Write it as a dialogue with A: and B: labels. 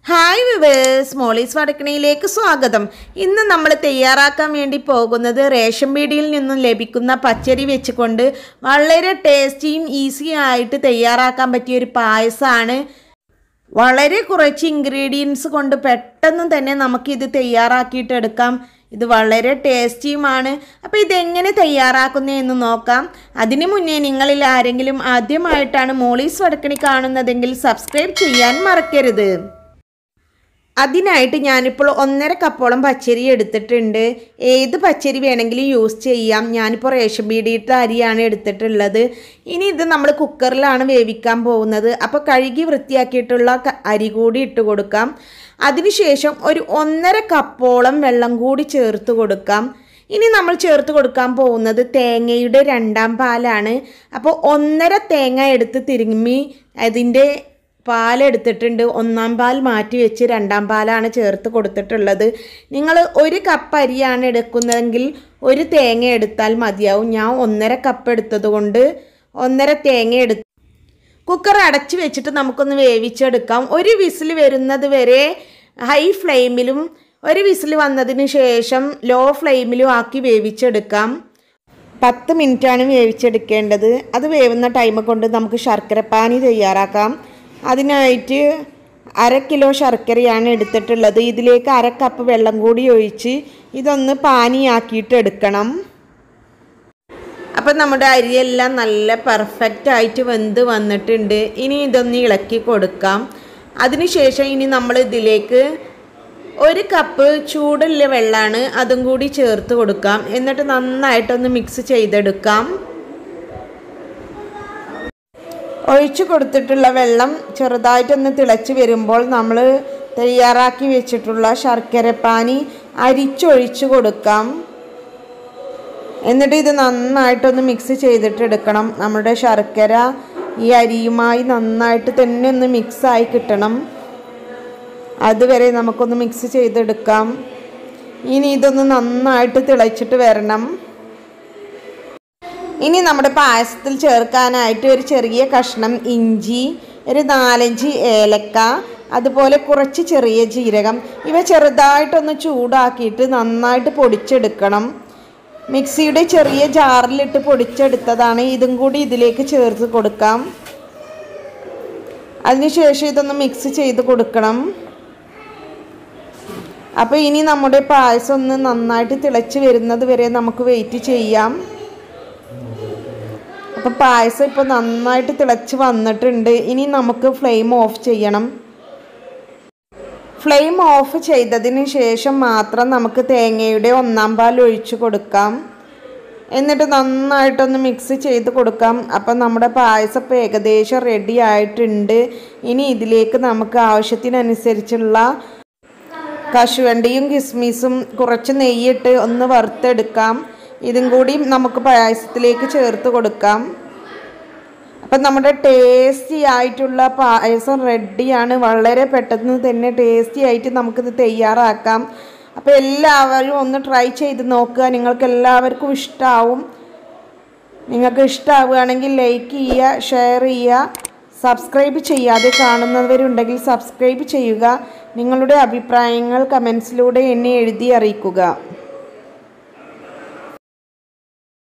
A: hi viewers Molly's വടക്കണിയിലേക്ക് സ്വാഗതം ഇന്ന് നമ്മൾ തയ്യാറാക്കാൻ വേണ്ടി പോകുന്നത് റേഷൻ പീടിയിൽ നിന്നും ലഭിക്കുന്ന പച്ചരി വെച്ചുകൊണ്ട് വളരെ ടേസ്റ്റിയും ഈസി ആയിട്ട് തയ്യാറാക്കാൻ പറ്റിയ ഒരു പായസമാണ് വളരെ കുറച്ച് ഇൻഗ്രീഡിയൻസ് കൊണ്ട് പെട്ടെന്ന് തന്നെ നമുക്കിത് തയ്യാറാക്കിയിട്ട് എടുക്കാം ഇത് വളരെ ടേസ്റ്റിയുമാണ് അപ്പോൾ ഇതെങ്ങനെ തയ്യാറാക്കുന്നതെന്ന് നോക്കാം അതിനു മുന്നേ നിങ്ങളിൽ ആരെങ്കിലും ആദ്യമായിട്ടാണ് മോളീസ് വടക്കണി കാണുന്നതെങ്കിൽ സബ്സ്ക്രൈബ് ചെയ്യാൻ മറക്കരുത് അതിനായിട്ട് ഞാനിപ്പോൾ ഒന്നര കപ്പോളം പച്ചരി എടുത്തിട്ടുണ്ട് ഏത് പച്ചരി വേണമെങ്കിലും യൂസ് ചെയ്യാം ഞാനിപ്പോൾ റേഷൻ പീടിയിട്ട് അരിയാണ് എടുത്തിട്ടുള്ളത് ഇനി ഇത് നമ്മൾ കുക്കറിലാണ് വേവിക്കാൻ പോകുന്നത് അപ്പോൾ കഴുകി വൃത്തിയാക്കിയിട്ടുള്ള ക- അരി കൂടി ഇട്ട് കൊടുക്കാം അതിനുശേഷം ഒരു ഒന്നര കപ്പോളം വെള്ളം കൂടി ചേർത്ത് കൊടുക്കാം ഇനി നമ്മൾ ചേർത്ത് കൊടുക്കാൻ പോകുന്നത് തേങ്ങയുടെ രണ്ടാം പാലാണ് അപ്പോൾ ഒന്നര തേങ്ങ എടുത്ത് തിരുമ്മി അതിൻ്റെ പാലെടുത്തിട്ടുണ്ട് ഒന്നാം പാൽ മാറ്റി വെച്ച് രണ്ടാം പാലാണ് ചേർത്ത് കൊടുത്തിട്ടുള്ളത് നിങ്ങൾ ഒരു കപ്പ് അരിയാണ് എടുക്കുന്നതെങ്കിൽ ഒരു തേങ്ങ എടുത്താൽ മതിയാവും ഞാൻ ഒന്നര കപ്പ് എടുത്തത് കൊണ്ട് ഒന്നര തേങ്ങ എടുത്ത് കുക്കർ അടച്ച് വെച്ചിട്ട് നമുക്കൊന്ന് വേവിച്ചെടുക്കാം ഒരു വിസിൽ വരുന്നത് വരെ ഹൈ ഫ്ലെയിമിലും ഒരു വിസിൽ വന്നതിന് ശേഷം ലോ ഫ്ലെയിമിലും ആക്കി വേവിച്ചെടുക്കാം പത്ത് മിനിറ്റാണ് വേവിച്ചെടുക്കേണ്ടത് അത് വേവുന്ന ടൈം കൊണ്ട് നമുക്ക് ശർക്കരപ്പാനി തയ്യാറാക്കാം അതിനായിട്ട് അര കിലോ ശർക്കരയാണ് എടുത്തിട്ടുള്ളത് ഇതിലേക്ക് അര കപ്പ് വെള്ളം കൂടി ഒഴിച്ച് ഇതൊന്ന് പാനിയാക്കിയിട്ട് എടുക്കണം അപ്പം നമ്മുടെ അരിയെല്ലാം നല്ല പെർഫെക്റ്റ് ആയിട്ട് വെന്ത് വന്നിട്ടുണ്ട് ഇനി ഇതൊന്ന് ഇളക്കി കൊടുക്കാം അതിനുശേഷം ഇനി നമ്മൾ ഇതിലേക്ക് ഒരു കപ്പ് ചൂടുള്ള വെള്ളമാണ് അതും കൂടി ചേർത്ത് കൊടുക്കാം എന്നിട്ട് നന്നായിട്ടൊന്ന് മിക്സ് ചെയ്തെടുക്കാം ഒഴിച്ചു കൊടുത്തിട്ടുള്ള വെള്ളം ചെറുതായിട്ടൊന്ന് തിളച്ച് വരുമ്പോൾ നമ്മൾ തയ്യാറാക്കി വെച്ചിട്ടുള്ള ശർക്കരപ്പാനി അരിച്ചൊഴിച്ചു കൊടുക്കാം എന്നിട്ട് ഇത് നന്നായിട്ടൊന്ന് മിക്സ് ചെയ്തിട്ട് എടുക്കണം നമ്മുടെ ശർക്കര ഈ അരിയുമായി നന്നായിട്ട് തന്നെ ഒന്ന് മിക്സായി കിട്ടണം അതുവരെ നമുക്കൊന്ന് മിക്സ് ചെയ്തെടുക്കാം ഇനി ഇതൊന്ന് നന്നായിട്ട് തിളച്ചിട്ട് വരണം ഇനി നമ്മുടെ പായസത്തിൽ ചേർക്കാനായിട്ട് ഒരു ചെറിയ കഷ്ണം ഇഞ്ചി ഒരു നാലഞ്ച് ഏലക്ക അതുപോലെ കുറച്ച് ചെറിയ ജീരകം ഇവ ചെറുതായിട്ടൊന്ന് ചൂടാക്കിയിട്ട് നന്നായിട്ട് പൊടിച്ചെടുക്കണം മിക്സിയുടെ ചെറിയ ജാറിലിട്ട് പൊടിച്ചെടുത്തതാണ് ഇതും കൂടി ഇതിലേക്ക് ചേർത്ത് കൊടുക്കാം അതിനുശേഷം ഇതൊന്ന് മിക്സ് ചെയ്ത് കൊടുക്കണം അപ്പോൾ ഇനി നമ്മുടെ പായസം ഒന്ന് നന്നായിട്ട് തിളച്ച് വരുന്നത് വരെ നമുക്ക് വെയിറ്റ് ചെയ്യാം അപ്പോൾ പായസം ഇപ്പോൾ നന്നായിട്ട് തിളച്ച് വന്നിട്ടുണ്ട് ഇനി നമുക്ക് ഫ്ലെയിം ഓഫ് ചെയ്യണം ഫ്ലെയിം ഓഫ് ചെയ്തതിന് ശേഷം മാത്രം നമുക്ക് തേങ്ങയുടെ ഒന്നാം പാൽ ഒഴിച്ചു കൊടുക്കാം എന്നിട്ട് നന്നായിട്ടൊന്ന് മിക്സ് ചെയ്ത് കൊടുക്കാം അപ്പം നമ്മുടെ പായസം ഇപ്പോൾ ഏകദേശം റെഡി ആയിട്ടുണ്ട് ഇനി ഇതിലേക്ക് നമുക്ക് ആവശ്യത്തിനനുസരിച്ചുള്ള കശുവണ്ടിയും കിസ്മിസും കുറച്ച് നെയ്യിട്ട് ഒന്ന് വറുത്തെടുക്കാം ഇതും കൂടി നമുക്ക് പായസത്തിലേക്ക് ചേർത്ത് കൊടുക്കാം അപ്പം നമ്മുടെ ടേസ്റ്റി ആയിട്ടുള്ള പായസം റെഡിയാണ് വളരെ പെട്ടെന്ന് തന്നെ ടേസ്റ്റി ആയിട്ട് നമുക്കിത് തയ്യാറാക്കാം അപ്പോൾ എല്ലാവരും ഒന്ന് ട്രൈ ചെയ്ത് നോക്കുക നിങ്ങൾക്ക് എല്ലാവർക്കും ഇഷ്ടമാവും നിങ്ങൾക്ക് ഇഷ്ടമാവുകയാണെങ്കിൽ ലൈക്ക് ചെയ്യുക ഷെയർ ചെയ്യുക സബ്സ്ക്രൈബ് ചെയ്യാതെ കാണുന്നവരുണ്ടെങ്കിൽ സബ്സ്ക്രൈബ് ചെയ്യുക നിങ്ങളുടെ അഭിപ്രായങ്ങൾ കമൻസിലൂടെ എന്നെ എഴുതി അറിയിക്കുക